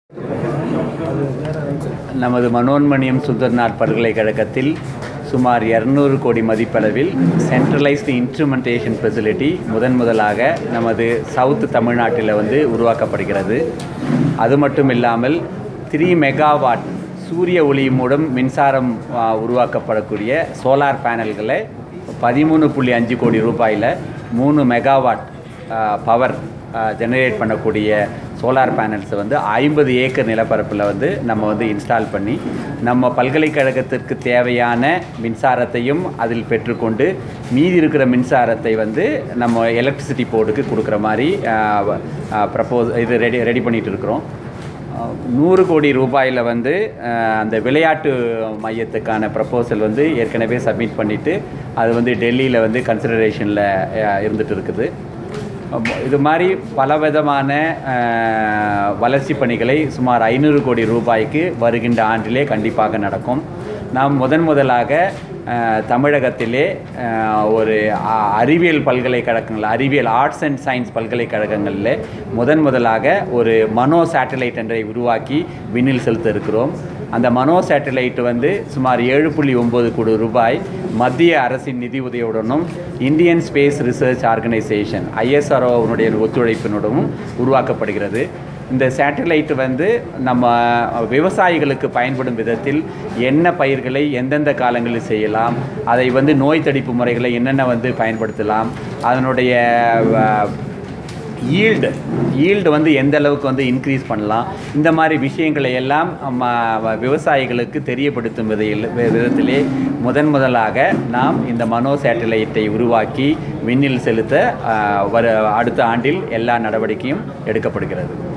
நமது மனோன்மணியம் சுந்தர்நாத் பல்கலைக்கழகத்தில் சுமார் இரநூறு கோடி மதிப்பளவில் சென்ட்ரலைஸ்டு இன்ஸ்ட்ருமெண்டேஷன் ஃபெசிலிட்டி முதன் முதலாக நமது சவுத் தமிழ்நாட்டில் வந்து உருவாக்கப்படுகிறது அது மட்டும் இல்லாமல் த்ரீ மெகாவாட் சூரிய ஒளி மூலம் மின்சாரம் ஆ, உருவாக்கப்படக்கூடிய சோலார் பேனல்களை பதிமூணு புள்ளி அஞ்சு கோடி ரூபாயில் மூணு மெகாவாட் பவர் ஜெனரேட் பண்ணக்கூடிய சோலார் பேனல்ஸை வந்து ஐம்பது ஏக்கர் நிலப்பரப்பில் வந்து நம்ம வந்து இன்ஸ்டால் பண்ணி நம்ம பல்கலைக்கழகத்திற்கு தேவையான மின்சாரத்தையும் அதில் பெற்றுக்கொண்டு மீதி இருக்கிற மின்சாரத்தை வந்து நம்ம எலக்ட்ரிசிட்டி போர்டுக்கு கொடுக்குற மாதிரி ப்ரப்போஸ் இது ரெடி ரெடி பண்ணிகிட்டு இருக்கிறோம் அஹ், நூறு கோடி ரூபாயில் வந்து அஹ், அந்த விளையாட்டு மையத்துக்கான ப்ரப்போசல் வந்து ஏற்கனவே சப்மிட் பண்ணிவிட்டு அது வந்து டெல்லியில் வந்து கன்சிடரேஷனில் இருந்துட்டு இருக்குது அப்போ இது மாதிரி பலவிதமான அஹ், வளர்ச்சி பணிகளை சுமார் ஐநூறு கோடி ரூபாய்க்கு வருகின்ற ஆண்டிலே கண்டிப்பாக நடக்கும் நாம் முதன் முதலாக அஹ், தமிழகத்திலே அஹ், ஒரு அ- அறிவியல் பல்கலைக்கழகங்கள் அறிவியல் ஆர்ட்ஸ் அண்ட் சயின்ஸ் பல்கலைக்கழகங்களில் முதன் முதலாக ஒரு மனோ சேட்டலைட் என்றை உருவாக்கி விண்ணில் செலுத்த இருக்கிறோம் அந்த மனோ சேட்டலைட் வந்து சுமார் ஏழு புள்ளி ஒம்பது கோடி ரூபாய் மத்திய அரசின் நிதி உதவியுடனும் இந்தியன் ஸ்பேஸ் ரிசர்ச் ஆர்கனைசேஷன் ஐஎஸ்ஆர்ஓனுடைய ஒத்துழைப்பினுடனும் உருவாக்கப்படுகிறது இந்த சேட்டலைட் வந்து நம்ம விவசாயிகளுக்கு பயன்படும் விதத்தில் என்ன பயிர்களை எந்தெந்த காலங்களில் செய்யலாம் அதை வந்து நோய் தடுப்பு முறைகளை என்னென்ன வந்து பயன்படுத்தலாம் அதனுடைய அஹ், ஈல்டு ஈல்டு வந்து எந்த அளவுக்கு வந்து இன்க்ரீஸ் பண்ணலாம் இந்த மாதிரி விஷயங்களை எல்லாம் ம- விவசாயிகளுக்கு தெரியப்படுத்தும் விதையில் வி- விதத்திலே முதன் முதலாக நாம் இந்த மனோ சேட்டலைட்டை உருவாக்கி விண்ணில் செலுத்த ஆ, வர அடுத்த ஆண்டில் எல்லா நடவடிக்கையும் எடுக்கப்படுகிறது